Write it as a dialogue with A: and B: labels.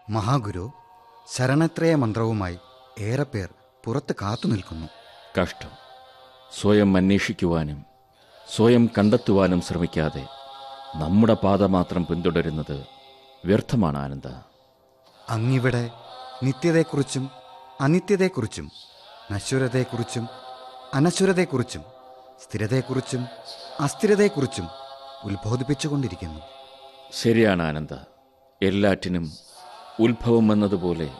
A: മഹാഗുരു ശരണത്രയ മന്ത്രവുമായി ഏറെ പേർ പുറത്ത് കാത്തു നിൽക്കുന്നു
B: കഷ്ടം സ്വയം അന്വേഷിക്കുവാനും സ്വയം കണ്ടെത്തുവാനും ശ്രമിക്കാതെ നമ്മുടെ പാത മാത്രം പിന്തുടരുന്നത് വ്യർത്ഥമാണ് ആനന്ദ
A: അങ്ങിവിടെ നിത്യതയെക്കുറിച്ചും അനിത്യതയെക്കുറിച്ചും നശ്വരതയെക്കുറിച്ചും അനശ്വരതയെക്കുറിച്ചും സ്ഥിരതയെക്കുറിച്ചും അസ്ഥിരതയെക്കുറിച്ചും ഉത്ബോധിപ്പിച്ചുകൊണ്ടിരിക്കുന്നു
B: ശരിയാണ് ആനന്ദ എല്ലാറ്റിനും ഉത്ഭവം എന്നതുപോലെ